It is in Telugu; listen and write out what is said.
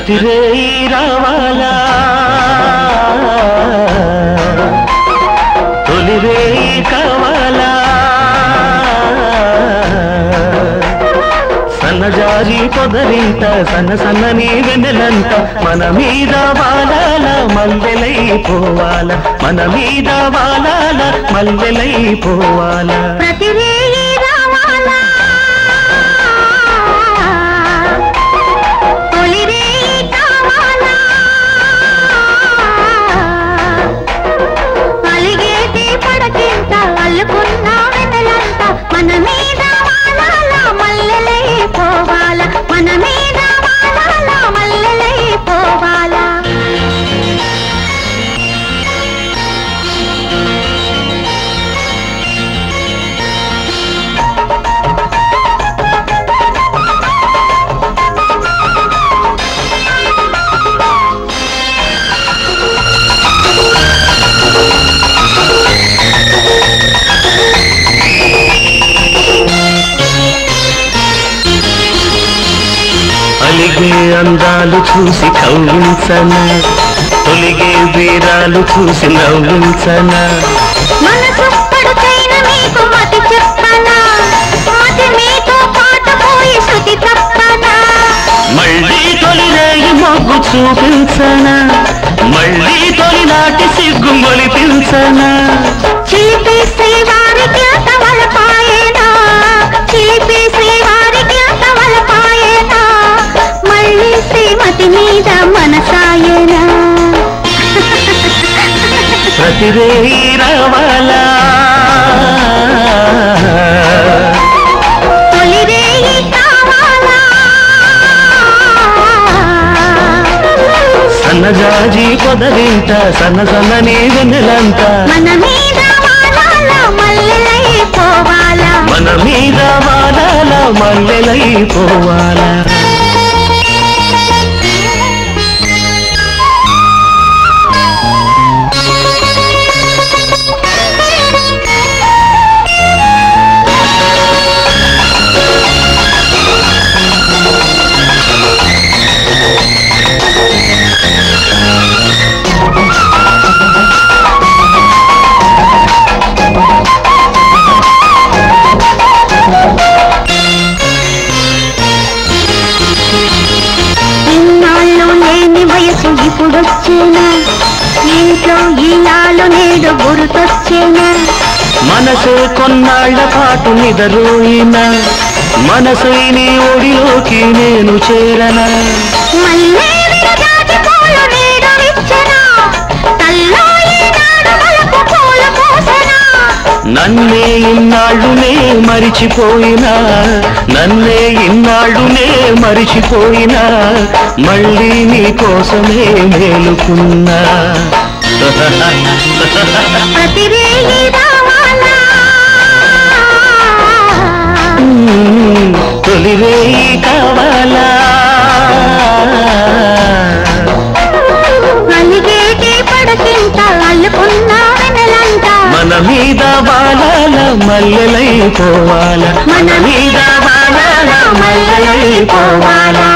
ప్రతిరే రావాలా తొలిరే కావాలా సన్నజారి పొదరింత సన్న సన్నని వెన్నెలంత మన మీద వాలాల మల్లెలై పోవాల మన మీద వాలాల మల్లెలై పోవాల ప్రతిరేయి రావాలా తొలిరేయి కావాలా అలిగేటి పడకింత అల్లుకున్న వెన్నెలంత మన మీద వాలాల మల్లెలై పోవాల మన మీద వాలాల మల్లెలై పోవాలా అలిగే అందాలు చూసి కవ్వించన తొలిగే వీరాలు చూసి నవ్వించన మనసు పడుకైన మీకు మతి చెప్పనా మతి మీతో పాటు పోయి శృతి తప్పనా మళ్ళీ తొలిరేయి మొగ్గు చూపించన మళ్ళీ తొలినాటి సిగ్గు మొలిపించన చిలిపి శ్రీవారికి అంతవల పాయేనా చిలిపి శ్రీవారికి అంతవల పాయేనా మళ్ళీ శ్రీమతి మీద మనసాయేనా ప్రతిరేయి రావాలా తొలిరేయి కావాలా సన్నజాజి పొదరింట సన్న సన్నని వెన్నెలంట మన మీద వాలాల మల్లెలై పోవాలా మన మీద వాలాల మల్లెలై పోవాలా ఇన్నాళ్ళు లేని వయసు ఇప్పుడొచ్చేనా ఇంట్లో ఈనాళ్ళు నేడు గుర్తొచ్చేనా మనసే కొన్నాళ్ల పాటు నిదరోయిన మనసై నీ ఒడిలోకి నేను చేరనా మళ్ళీ విరజాజి పూలు నేడు విచ్చెనా తల్లో ఈనాడు వలపు పూలు పూసెనా నన్నే ఇన్నాళ్ళునే మరిచిపోయినా నన్నే ఇన్నాళ్ళునే మరిచిపోయినా మళ్ళీ నీ కోసమే మేలుకున్నా ప్రతిరేయి రావాలా మ్మ్, తొలిరేయి కావాలా అలిగేటి పడకింత అల్లుకున్న వెనలంట మన మీద బాలాల మల్లెలై పోవాల మన మీద బాలాల మల్లెలై పోవాలా